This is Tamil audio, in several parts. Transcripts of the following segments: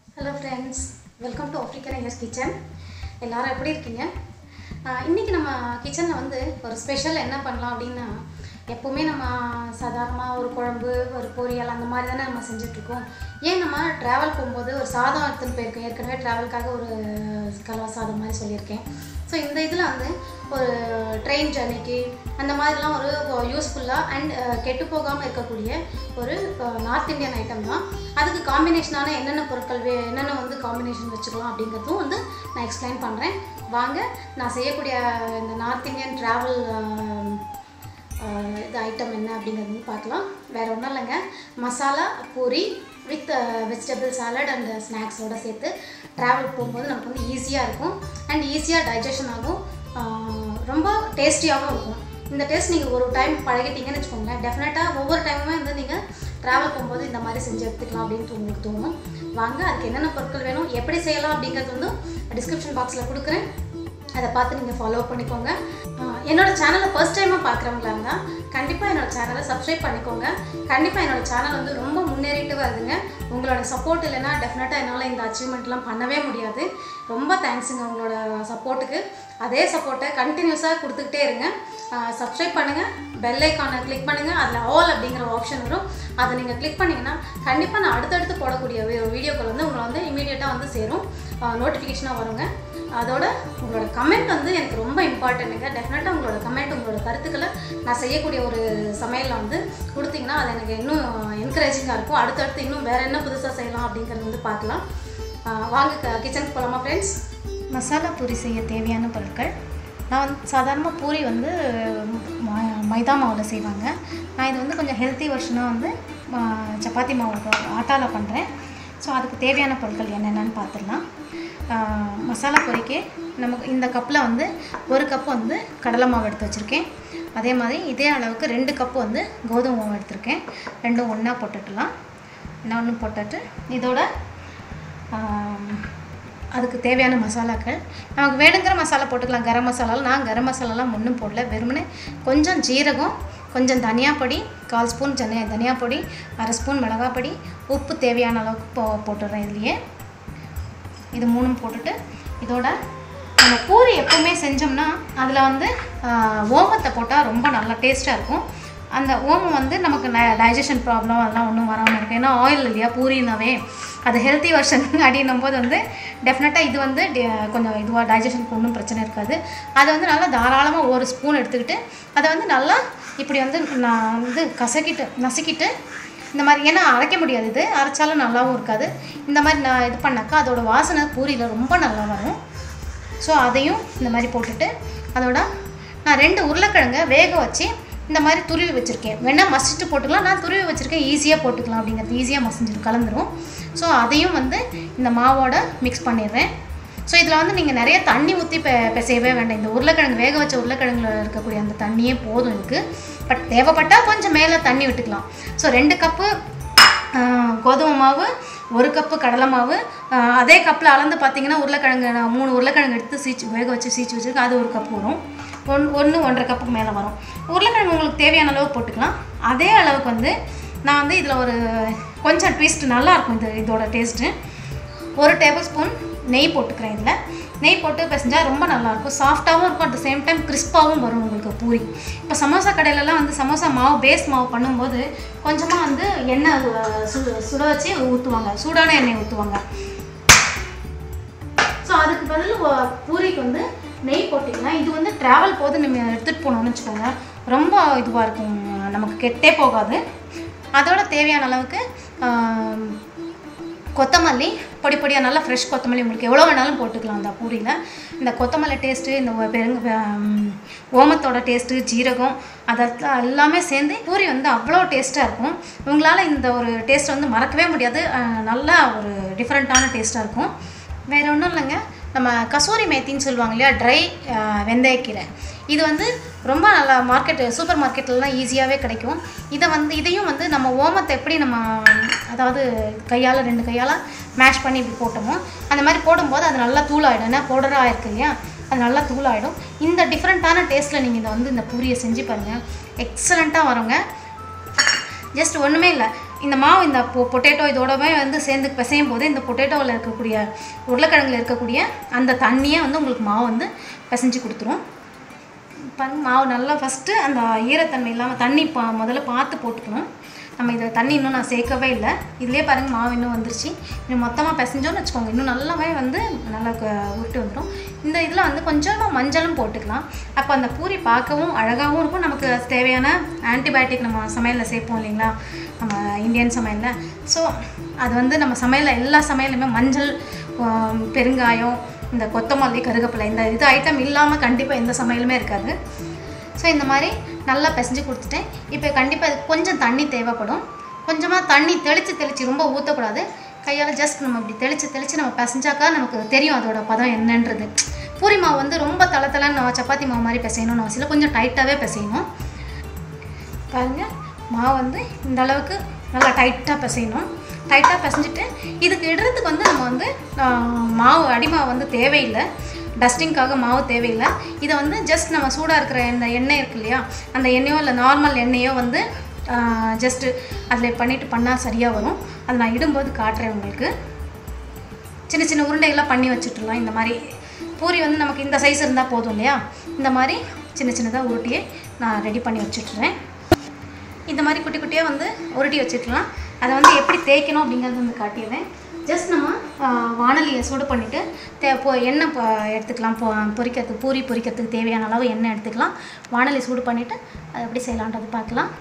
hello friends welcome to African Iyer's kitchen எல்லாரும் எப்படி இருக்கீங்க ஆஹ் இன்னைக்கு நம்ம கிச்சனில் வந்து ஒரு ஸ்பெஷல் என்ன பண்ணலாம் அப்படின்னா எப்போவுமே நம்ம சாதாரணமாக ஒரு குழம்பு ஒரு பொரியல் அந்த மாதிரி தானே நம்ம செஞ்சுட்ருக்கோம் ஏன் நம்ம ட்ராவல் போகும்போது ஒரு சாதம் எடுத்துன்னு போயிருக்கோம் ஏற்கனவே ட்ராவலுக்காக ஒரு கலர் சாதம் மாதிரி சொல்லியிருக்கேன் ஸோ இந்த இதில் வந்து ஒரு ட்ரெயின் ஜர்னிக்கு அந்த மாதிரிலாம் ஒரு யூஸ்ஃபுல்லாக அண்ட் கெட்டு போகாமல் இருக்கக்கூடிய ஒரு நார்த் இந்தியன் ஐட்டம் தான் அதுக்கு காம்பினேஷனான என்னென்ன பொருட்கள் வே என்னென்ன வந்து காம்பினேஷன் வச்சுக்கலாம் அப்படிங்கிறதும் வந்து நான் எக்ஸ்பிளைன் பண்ணுறேன் வாங்க நான் செய்யக்கூடிய இந்த நார்த் இந்தியன் ட்ராவல் இது ஐட்டம் என்ன அப்படிங்கிறது வந்து பார்க்கலாம் வேறு ஒன்றும் இல்லைங்க masala puri with vegetable salad and ஸ்நாக்ஸோடு சேர்த்து ட்ராவல் போகும்போது நமக்கு வந்து ஈஸியாக இருக்கும் அண்ட் ஈஸியாக டைஜஷன் ஆகும் ஆஹ் ரொம்ப டேஸ்டியாகவும் இருக்கும் இந்த டேஸ்ட் நீங்கள் ஒரு டைம் பழகிட்டீங்கன்னு வச்சுக்கோங்களேன் டெஃபினட்டாக ஒவ்வொரு டைமுமே வந்து நீங்கள் ட்ராவல் போகும்போது இந்த மாதிரி செஞ்சு எடுத்துக்கலாம் அப்படின்ட்டு உங்களுக்கு தோணும் வாங்க அதுக்கு என்னென்ன பொருட்கள் வேணும் எப்படி செய்யலாம் அப்படிங்கிறது வந்து டிஸ்கிரிப்ஷன் பாக்ஸில் கொடுக்குறேன் அதை பார்த்து நீங்கள் ஃபாலோ பண்ணிக்கோங்க ஆஹ் என்னோட சேனலை ஃபர்ஸ்ட் டைமாக பார்க்குறவங்களா இருந்தால் கண்டிப்பாக என்னோட சேனலை சப்ஸ்கிரைப் பண்ணிக்கோங்க கண்டிப்பாக என்னோட சேனல் வந்து ரொம்ப முன்னேறிட்டு வருதுங்க உங்களோட சப்போர்ட் இல்லைன்னா டெஃபினட்டாக என்னால் இந்த அச்சீவ்மெண்ட்லாம் பண்ணவே முடியாது ரொம்ப தேங்க்ஸுங்க உங்களோட சப்போர்ட்டுக்கு அதே சப்போர்ட்டை கண்டினியூஸாக கொடுத்துக்கிட்டே இருங்க சப்ஸ்கிரைப் பண்ணுங்கள் பெல் ஐக்கானை கிளிக் பண்ணுங்கள் அதில் ஆல் அப்படிங்கிற ஆப்ஷன் வரும் அதை நீங்கள் கிளிக் பண்ணிங்கன்னா கண்டிப்பாக நான் அடுத்தடுத்து போடக்கூடிய வீடியோக்கள் வந்து உங்களை வந்து இமீடியட்டாக வந்து சேரும் நோட்டிஃபிகேஷனாக வருங்க அதோட உங்களோட கமெண்ட் வந்து எனக்கு ரொம்ப இம்பார்ட்டன்ட்டுங்க டெஃபினட்டாக உங்களோட கமெண்ட் உங்களோட கருத்துக்களை நான் செய்யக்கூடிய ஒரு சமையலில் வந்து கொடுத்தீங்கன்னா அது எனக்கு இன்னும் என்கரேஜிங்காக இருக்கும் அடுத்தடுத்து இன்னும் வேறு என்ன புதுசாக செய்யலாம் அப்படிங்கிறது வந்து பார்க்கலாம் ஆஹ் வாங்க கிச்சனுக்கு போகலாமா ஃப்ரெண்ட்ஸ் மசாலா பூரி செய்ய தேவையான பொருட்கள் நான் வந்து சாதாரணமாக பூரி வந்து ம- மைதா மாவில் செய்வாங்க நான் இது வந்து கொஞ்சம் ஹெல்த்தி வெர்ஷனாக வந்து ம- சப்பாத்தி மாவு ஆட்டாவில் பண்ணுறேன் ஸோ அதுக்கு தேவையான பொருட்கள் என்னென்னு பார்த்துடலாம் ஆஹ் மசாலா பொரிக்கு நமக்கு இந்த கப்பில் வந்து ஒரு கப் வந்து கடலை மாவு எடுத்து வச்சுருக்கேன் அதே மாதிரி இதே அளவுக்கு ரெண்டு கப்பு வந்து கோதுமை மாவு எடுத்திருக்கேன் ரெண்டும் ஒன்றா போட்டுடலாம் ஒன்று போட்டுட்டு இதோட ஆம், அதுக்கு தேவையான மசாலாக்கள் நமக்கு வேணுங்கிற மசாலா போட்டுக்கலாம் கரம் மசாலாலாம் நான் கரம் மசாலாலாம் ஒன்றும் போடல வெறுமனே கொஞ்சம் ஜீரகம் கொஞ்சம் தனியா பொடி கால் ஸ்பூன் தனியா தனியா பொடி அரை ஸ்பூன் மிளகாய் பொடி உப்பு தேவையான அளவுக்கு போ போட்டுடுறேன் இதுலேயே இது மூணும் போட்டுட்டு இதோட நம்ம பூரி எப்போவுமே செஞ்சோம்னா அதில் வந்து ஆஹ், ஓமத்தை போட்டால் ரொம்ப நல்லா டேஸ்ட்டாக இருக்கும் அந்த ஓமம் வந்து நமக்கு டைஜஷன் ப்ராப்ளம் அதெல்லாம் ஒன்றும் வராமல் இருக்கும் ஏன்னா ஆயில் இல்லையா பூரினாவே அது ஹெல்த்தி வெர்ஷன் அப்படின்னும் போது வந்து டெஃபினட்டாக இது வந்து டி- கொஞ்சம் இதுவாக டைஜஷனுக்கு ஒன்றும் பிரச்சனை இருக்காது அதை வந்து நல்லா தாராளமாக ஒரு ஸ்பூன் எடுத்துக்கிட்டு அதை வந்து நல்லா இப்படி வந்து நான் வந்து கசக்கிட்டு நசுக்கிட்டு இந்த மாதிரி ஏன்னா அரைக்க முடியாது இது அரைச்சாலும் நல்லாவும் இருக்காது இந்த மாதிரி நான் இது பண்ணாக்கா அதோட வாசனை பூரியில் ரொம்ப நல்லா வரும் ஸோ அதையும் இந்த மாதிரி போட்டுட்டு அதோட நான் ரெண்டு உருளைக்கிழங்க வேக வச்சு இந்த மாதிரி துருவி வச்சுருக்கேன் வேணால் மசிச்சுட்டு போட்டுக்கலாம் நான் துருவி வச்சுருக்கேன் ஈஸியாக போட்டுக்கலாம் அப்படிங்கிறது ஈஸியாக மசிஞ்சிடும் கலந்துரும் ஸோ அதையும் வந்து இந்த மாவோட மிக்ஸ் பண்ணிடுறேன் ஸோ இதில் வந்து நீங்கள் நிறைய தண்ணி ஊற்றி பெ பிசையவே வேண்டாம் இந்த உருளைக்கிழங்கு வேக வச்ச உருளைக்கிழங்குல இருக்கக்கூடிய அந்த தண்ணியே போதும் இதுக்கு பட் தேவைப்பட்டால் கொஞ்சம் மேலே தண்ணி விட்டுக்கலாம் ஸோ ரெண்டு கப்பு ஆஹ், கோதுமை மாவு ஒரு கப்பு கடலை மாவு ஆஹ், அதே கப்பில் அளந்து பார்த்தீங்கன்னா உருளைக்கிழங்கு நான் மூணு உருளைக்கிழங்கு எடுத்து சீச்சு வேக வச்சு சீச்சு வச்சுருக்கேன் அது ஒரு கப்பு வரும் ஒன் ஒன்று ஒன்றரை கப்புக்கு மேலே வரும் உருளைக்கிழங்கு உங்களுக்கு தேவையான அளவு போட்டுக்கலாம் அதே அளவுக்கு வந்து நான் வந்து இதில் ஒரு கொஞ்சம் ட்விஸ்ட் நல்லாயிருக்கும் இது இதோட டேஸ்ட்டு ஒரு டேபிள் ஸ்பூன் நெய் போட்டுக்கிறேன் இதில் நெய் போட்டு பிசைஞ்சால் ரொம்ப நல்லாயிருக்கும் சாஃப்டாகவும் இருக்கும் அட் த சேம் டைம் கிறிஸ்பாகவும் வரும் உங்களுக்கு பூரி இப்போ சமோசா கடையிலலாம் வந்து சமோசா மாவு பேஸ் மாவு பண்ணும்போது கொஞ்சமாக வந்து எண்ணெய் அஹ், சுட சுட வச்சு ஊற்றுவாங்க சூடான எண்ணெய் ஊற்றுவாங்க ஸோ அதுக்கு பதில் வ- பூரிக்கு வந்து நெய் போட்டிங்கன்னா இது வந்து ட்ராவல் போது நம்ம எடுத்துகிட்டு போனோம்னு வச்சுக்கோங்க ரொம்ப இதுவாக இருக்கும் நமக்கு கெட்டே போகாது அதோட தேவையான அளவுக்கு ஆம், கொத்தமல்லி பொடி பொடியாக நல்லா ஃப்ரெஷ் கொத்தமல்லி உங்களுக்கு எவ்வளோ வேணாலும் போட்டுக்கலாம் அந்த பூரியில் இந்த கொத்தமல்லி டேஸ்ட்டு இந்த ஒ- பெருங்க ஆம், ஓமத்தோட டேஸ்ட்டு ஜீரகம் அதெல்லாம் எல்லாமே சேர்ந்து பூரி வந்து அவ்வளோ டேஸ்ட்டாக இருக்கும் உங்களால் இந்த ஒரு டேஸ்ட் வந்து மறக்கவே முடியாது அஹ், நல்லா ஒரு டிஃப்ரெண்ட்டான டேஸ்ட்டாக இருக்கும் வேறு ஒன்றும் இல்லைங்க நம்ம கசூரி மேத்தின்னு சொல்லுவாங்க இல்லையா ட்ரை வெந்தயக்கீரை இது வந்து ரொம்ப நல்லா மார்க்கெட் சூப்பர் மார்க்கெட்லலாம் ஈஸியாகவே கிடைக்கும் இதை வந்து இதையும் வந்து நம்ம ஓமத்தை எப்படி நம்ம அதாவது கையால் ரெண்டு கையால் மேஷ் பண்ணி இப்படி போட்டோமோ அந்த மாதிரி போடும்போது அது நல்லா தூளாயிடும் ஏன்னா பவுடராக இருக்கு இல்லையா அது நல்லா தூளாயிடும் இந்த டிஃப்ரெண்ட்டான டேஸ்ட்டில் நீங்கள் இதை வந்து இந்த பூரியை செஞ்சு பாருங்கள் எக்ஸலண்ட்டாக வருங்க ஜஸ்ட் ஒன்றுமே இல்லை இந்த மாவு இந்த பொ பொட்டேட்டோ இதோடவே வந்து சேர்ந்து பிசையும் போது இந்த பொட்டேட்டோவில் இருக்கக்கூடிய உருளைக்கிழங்குல இருக்கக்கூடிய அந்த தண்ணியே வந்து உங்களுக்கு மாவு வந்து பிசைஞ்சு கொடுத்துரும் பாருங்க மாவு நல்லா ஃபஸ்ட்டு அந்த ஈரத்தன்மை இல்லாமல் தண்ணி பா முதல்ல பார்த்து போட்டுக்கணும் நம்ம இதில் தண்ணி இன்னும் நான் சேர்க்கவே இல்லை இதுலேயே பாருங்கள் மாவு இன்னும் வந்துருச்சு இன்னும் மொத்தமாக பிசைஞ்சோன்னு வச்சுக்கோங்க இன்னும் நல்லாவே வந்து நல்லா க- உருட்டு வந்துடும் இந்த இதில் வந்து கொஞ்சமாக மஞ்சளும் போட்டுக்கலாம் அப்போ அந்த பூரி பார்க்கவும் அழகாகவும் இருக்கும் நமக்கு தேவையான ஆன்டிபயோட்டிக் நம்ம சமையலில் சேர்ப்போம் இல்லைங்களா நம்ம இந்தியன் சமையலில் ஸோ அது வந்து நம்ம சமையலில் எல்லா சமையலுமே மஞ்சள் ஆம், பெருங்காயம் இந்த கொத்தமல்லி கருவேப்பிலை இந்த இது ஐட்டம் இல்லாமல் கண்டிப்பாக எந்த சமையலுமே இருக்காது ஸோ இந்த மாதிரி நல்லா பிசைஞ்சு கொடுத்துட்டேன் இப்போ கண்டிப்பாக இதுக்கு கொஞ்சம் தண்ணி தேவைப்படும் கொஞ்சமாக தண்ணி தெளித்து தெளித்து ரொம்ப ஊற்றக்கூடாது கையால் ஜஸ்ட் நம்ம இப்படி தெளித்து தெளித்து நம்ம பிசைஞ்சாக்கா நமக்கு தெரியும் அதோட பதம் என்னன்றது பூரி மாவு வந்து ரொம்ப தலை தலைன்னு நம்ம சப்பாத்தி மாவு மாதிரி பிசையணும்னு அவசியம் இல்லை கொஞ்சம் டைட்டாகவே பிசையணும் பாருங்க மாவு வந்து இந்த அளவுக்கு நல்லா டைட்டாக பிசையணும் டைட்டாக பிசைஞ்சிட்டு இதுக்கு இடுறதுக்கு வந்து நம்ம வந்து ஆஹ், மாவு அடிமாவு வந்து தேவையில்லை டஸ்டிங்காக மாவு தேவையில்லை இதை வந்து ஜஸ்ட் நம்ம சூடாக இருக்கிற இந்த எண்ணெய் இருக்கு இல்லையா அந்த எண்ணெயோ இல்லை நார்மல் எண்ணெயோ வந்து ஜஸ்ட்டு அதில் பண்ணிட்டு பண்ணால் சரியாக வரும் அதை நான் இடும்போது காட்டுறேன் உங்களுக்கு சின்ன சின்ன உருண்டைகள்லாம் பண்ணி வச்சுட்டுலாம் இந்த மாதிரி பூரி வந்து நமக்கு இந்த சைஸ் இருந்தால் போதும் இல்லையா இந்த மாதிரி சின்ன சின்னதாக உருட்டியே நான் ரெடி பண்ணி வச்சுட்டுறேன் இந்த மாதிரி குட்டி குட்டியாக வந்து உருட்டி வச்சுக்கலாம் அதை வந்து எப்படி தேய்க்கணும் அப்படிங்கிறது வந்து காட்டிடுறேன் ஜஸ்ட் நம்ம ஆஹ், வாணலியை சூடு பண்ணிவிட்டு தே இப்போ எண்ணெய் இப்போ எடுத்துக்கலாம் பொ பொரிக்கிறதுக்கு பூரி பொரிக்கிறதுக்கு தேவையான அளவு எண்ணெய் எடுத்துக்கலாம் வாணலி சூடு பண்ணிவிட்டு அது எப்படி செய்யலான்றது பார்க்கலாம்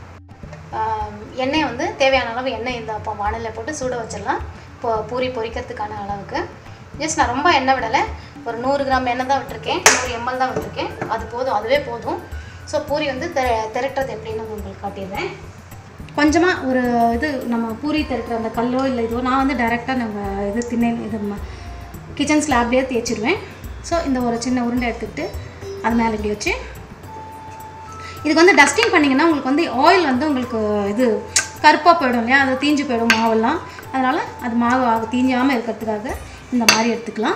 ஆஹ், எண்ணெய் வந்து தேவையான அளவு எண்ணெய் இந்த அப்போ வாணலில் போட்டு சூட வச்சிடலாம் இப்போ பூரி பொரிக்கிறதுக்கான அளவுக்கு ஜஸ்ட் நான் ரொம்ப எண்ணெய் விடலை ஒரு நூறு கிராம் எண்ணெய் தான் விட்டுருக்கேன் நூறு எம்எல் தான் விட்டுருக்கேன் அது போதும் அதுவே போதும் ஸோ பூரி வந்து தெ திரட்டுறது எப்படின்னு உங்களுக்கு காட்டிடுறேன் கொஞ்சமாக ஒரு இது நம்ம பூரி திரட்டுற அந்த கல்லோ இல்லை இதோ நான் வந்து டைரெக்டாக நம்ம இது திண்ணை இது கிச்சன் ஸ்லாப்லேயே தேய்ச்சிருவேன் ஸோ இந்த ஒரு சின்ன உருண்டை எடுத்துக்கிட்டு அது மேலே இப்படி வச்சு இதுக்கு வந்து டஸ்டிங் பண்ணிங்கன்னா உங்களுக்கு வந்து ஆயில் வந்து உங்களுக்கு இது கருப்பாக போயிடும் இல்லையா அது தீஞ்சு போயிடும் மாவெல்லாம் அதனால் அது மாவு ஆக தீஞ்சாமல் இருக்கிறதுக்காக இந்த மாதிரி எடுத்துக்கலாம்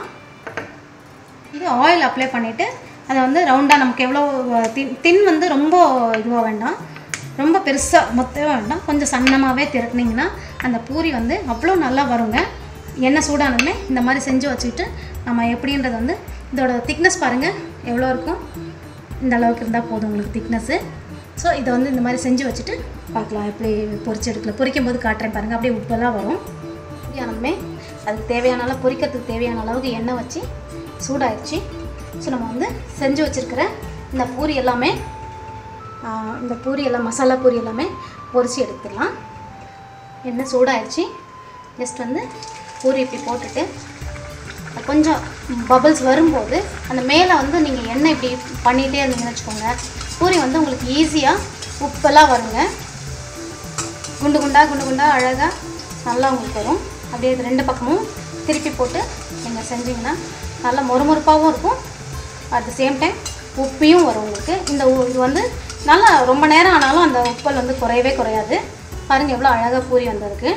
இது ஆயில் அப்ளை பண்ணிவிட்டு அதை வந்து ரவுண்டாக நமக்கு எவ்வளோ தின் தின் வந்து ரொம்ப இதுவாக வேண்டாம் ரொம்ப பெருசாக மொத்தமாக வேண்டாம் கொஞ்சம் சன்னமாகவே திரட்டினீங்கன்னா அந்த பூரி வந்து அவ்வளோ நல்லா வருங்க எண்ணெய் சூடானதுமே இந்த மாதிரி செஞ்சு வச்சுக்கிட்டு நம்ம எப்படின்றது வந்து இதோட திக்னஸ் பாருங்கள் எவ்வளோ இருக்கும் இந்த அளவுக்கு இருந்தால் போதும் உங்களுக்கு திக்னஸ்ஸு ஸோ இதை வந்து இந்த மாதிரி செஞ்சு வச்சுட்டு பார்க்கலாம் எப்படி பொரிச்சு எடுக்கல பொரிக்கும் போது காட்டுறேன் பாருங்கள் அப்படியே உப்பெல்லாம் வரும் ஆனதுமே அதுக்கு தேவையான அளவு பொரிக்கிறதுக்கு தேவையான அளவுக்கு எண்ணெய் வச்சு சூடாயிடுச்சு ஸோ நம்ம வந்து செஞ்சு வச்சுருக்கிற இந்த பூரி எல்லாமே ஆ, இந்த பூரி எல்லாம் மசாலா பூரி எல்லாமே பொரிச்சு எடுத்துடலாம் எண்ணெய் சூடாயிடுச்சு ஜஸ்ட் வந்து பூரி இப்படி போட்டுட்டு கொஞ்சம் பபிள்ஸ் வரும்போது அந்த மேலே வந்து நீங்கள் எண்ணெய் இப்படி பண்ணிகிட்டே இருந்தீங்கன்னு வச்சுக்கோங்க பூரி வந்து உங்களுக்கு ஈஸியாக உப்பெல்லாம் வருங்க குண்டு குண்டா குண்டு குண்டா அழகாக நல்லா உங்களுக்கு வரும் அப்படியே இது ரெண்டு பக்கமும் திருப்பி போட்டு நீங்கள் செஞ்சீங்கன்னா நல்லா மொறுமொறுப்பாகவும் இருக்கும் அட் த சேம் டைம் உப்பியும் வரும் உங்களுக்கு இந்த உ- இது வந்து நல்லா ரொம்ப நேரம் ஆனாலும் அந்த உப்பல் வந்து குறையவே குறையாது பாருங்கள் எவ்வளோ அழகாக பூரி வந்திருக்கு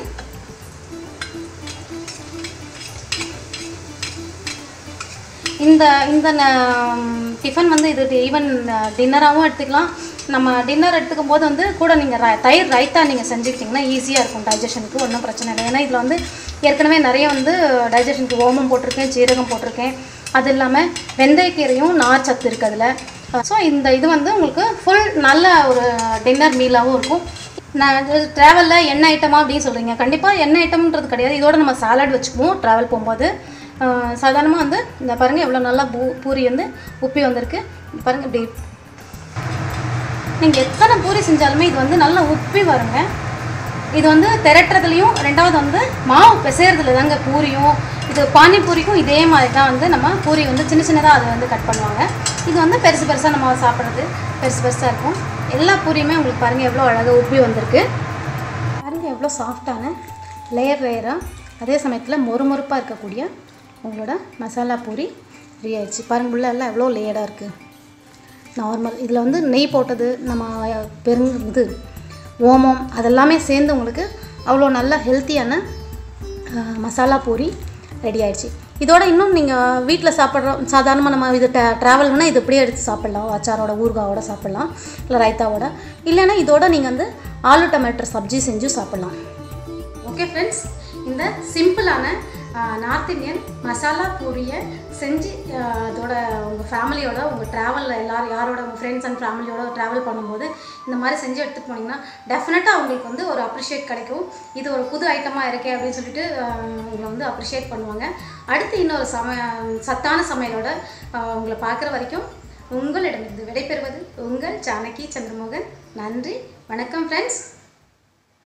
இந்த இந்த டிஃபன் வந்து இது ஈவன் டின்னராகவும் எடுத்துக்கலாம் நம்ம டின்னர் எடுத்துக்கும் போது வந்து கூட நீங்கள் தயிர் ரைத்தா நீங்கள் செஞ்சுக்கிட்டிங்கன்னா ஈஸியாக இருக்கும் டைஜஷனுக்கு ஒன்றும் பிரச்சனை இல்லை ஏன்னா இதில் வந்து ஏற்கனவே நிறைய வந்து டைஜஷனுக்கு ஓமம் போட்டிருக்கேன் சீரகம் போட்டிருக்கேன் அது இல்லாமல் வெந்தயக்கீரையும் நார் சத்து இருக்குது அதில் ஸோ இந்த இது வந்து உங்களுக்கு ஃபுல் நல்ல ஒரு டின்னர் மீலாகவும் இருக்கும் நான் ட்ராவலில் எண்ணெய் ஐட்டமா அப்படின்னு சொல்கிறீங்க கண்டிப்பாக எண்ணெய் ஐட்டம்ன்றது கிடையாது இதோட நம்ம சாலட் வச்சுக்குவோம் ட்ராவல் போகும்போது சாதாரணமாக வந்து இந்த பாருங்கள் எவ்வளோ நல்லா பூ பூரி வந்து உப்பி வந்திருக்கு பாருங்கள் இப்படி நீங்கள் எத்தனை பூரி செஞ்சாலுமே இது வந்து நல்லா உப்பி வருங்க இது வந்து திரட்டுறதுலையும் ரெண்டாவது வந்து மாவு பிசைறதுல தாங்க பூரியும் இது பானிபூரிக்கும் இதே மாதிரி தான் வந்து நம்ம பூரி வந்து சின்ன சின்னதாக அதை வந்து கட் பண்ணுவாங்க இது வந்து பெருசு பெருசாக நம்ம சாப்பிட்றது பெருசு பெருசாக இருக்கும் எல்லா பூரியுமே உங்களுக்கு பாருங்கள் எவ்வளோ அழகாக உப்பி வந்திருக்கு பாருங்கள் எவ்வளோ சாஃப்டான லேயர் லேயராக அதே சமயத்தில் மொறுமொறுப்பாக இருக்கக்கூடிய உங்களோட மசாலா பூரி ரெடி ஆயிடுச்சு பாருங்க உள்ள எல்லாம் எவ்வளோ லேயராக இருக்குது நார்மல் இதில் வந்து நெய் போட்டது நம்ம பெருங் இது ஓமம் அதெல்லாமே சேர்ந்து உங்களுக்கு அவ்வளோ நல்ல ஹெல்த்தியான மசாலா பூரி ரெடி ஆயிடுச்சு இதோட இன்னும் நீங்கள் வீட்டில் சாப்பிட்றோம் சாதாரணமாக நம்ம இது ட்ராவல்னா இது இப்படியே எடுத்து சாப்பிட்லாம் அச்சாரோட ஊறுகாவோட சாப்பிட்லாம் இல்லை ரைத்தாவோட இல்லைன்னா இதோட நீங்கள் வந்து ஆலு டொமேட்டோ சப்ஜி செஞ்சும் சாப்பிட்லாம் ஓகே ஃப்ரெண்ட்ஸ் இந்த சிம்பிளான நார்த் இந்தியன் மசாலா பூரியை செஞ்சு ஆஹ், அதோட உங்கள் ஃபேமிலியோட உங்கள் ட்ராவலில் எல்லாரும் யாரோட உங்கள் ஃப்ரெண்ட்ஸ் அண்ட் ஃபேமிலியோட ட்ராவல் பண்ணும்போது இந்த மாதிரி செஞ்சு எடுத்துகிட்டு போனீங்கன்னா டெஃபினட்டாக உங்களுக்கு வந்து ஒரு அப்ரிஷியேட் கிடைக்கும் இது ஒரு புது ஐட்டமாக இருக்கே அப்படின்னு சொல்லிட்டு ஆஹ், உங்களை வந்து அப்ரிஷியேட் பண்ணுவாங்க அடுத்து இன்னொரு சம சத்தான சமையலோட ஆஹ், உங்களை பார்க்குற வரைக்கும் உங்களிடமிருந்து விடைபெறுவது உங்கள் ஜானகி சந்திரமோகன் நன்றி வணக்கம் ஃப்ரெண்ட்ஸ்